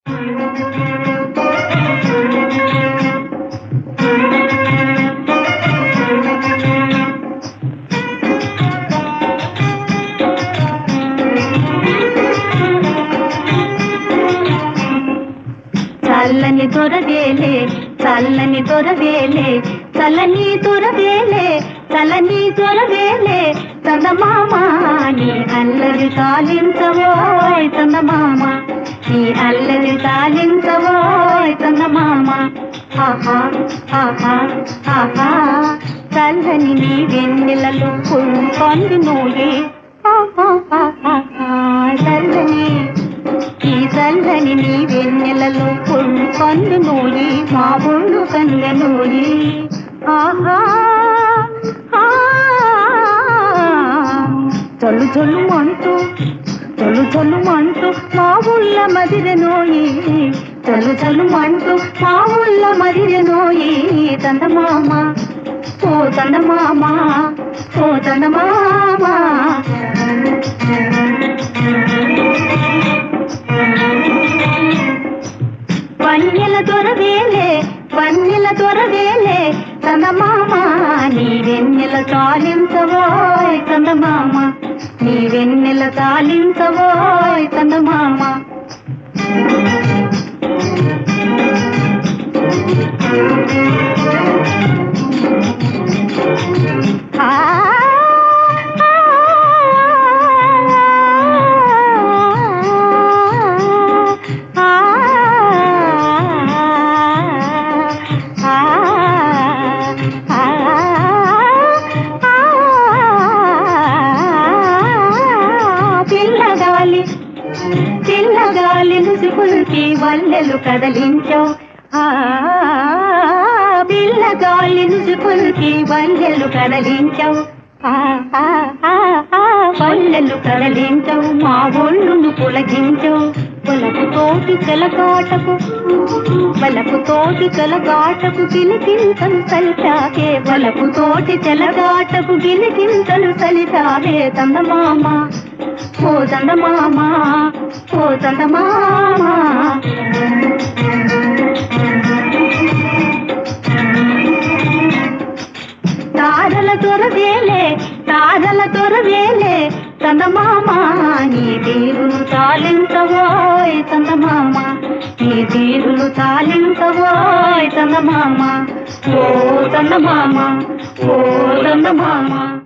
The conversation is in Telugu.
చల్లని దొరవేలే చల్లని దొరవేలే చల్లని దొరవేలే చల్లని దొరవేలే చందమామ నీ అల్లరి తాలించవోయ్ చందమామ నీ అల్లరి తాలించవోయ్ చందమామ ఆహా ఆహా ఆహా చల్లని నీ వెన్నెలలో కొంది నూయే ఆహా ఆహా చల్లని ఈ చల్లని నీ వెన్నెలలో పొళ్ళు కన్ను నూరి మా ఒళ్ళు కన్న నూరి ఆహా ఆ, చల్లు చల్లు అంటూ చల్లు చల్లు అంటూ మా ఊళ్ళ మదిరె నోయి చల్లు చల్లు అంటూ మా ఊళ్ళ మదిరె నోయి చందమామ ఓ చందమామ ఓ చందమామ వన్నెల దొరవేలే వన్నెల దొరవేలే చందమామ నీ వెన్నెల తాలించవోయ్ చందమామ నీ వెన్నెల తాలించవోయ్ చందమామ ఆ పిల్లగాలి పిల్లగాలి ముసుగుల్కి వల్లెలు కదలించావు ఆ పిల్లగాలి ముసుగుల్కి వల్లెలు కదలించావు ఆ, ఆ, ఆ, ఆ, వల్లెలు కదలించవు మా ఒళ్ళును పులగించవు పొలకు తోటి చెలగాటకు వలపు తోటి చెలగాటకు గిలికింతలు సలిచావే వలపు తోటి చెలగాటకు గిలికింతలు సలిచావే చందమామ ఓ చందమామ ఓ చందమామ తారల దొరవేలే తారల దొరవేలే చందమామ నీ తీరును తాలించవోయ్ చందమామ నీ తీరును తాలించవోయ్ చందమామ ఓ చందమామ ఓ చందమామ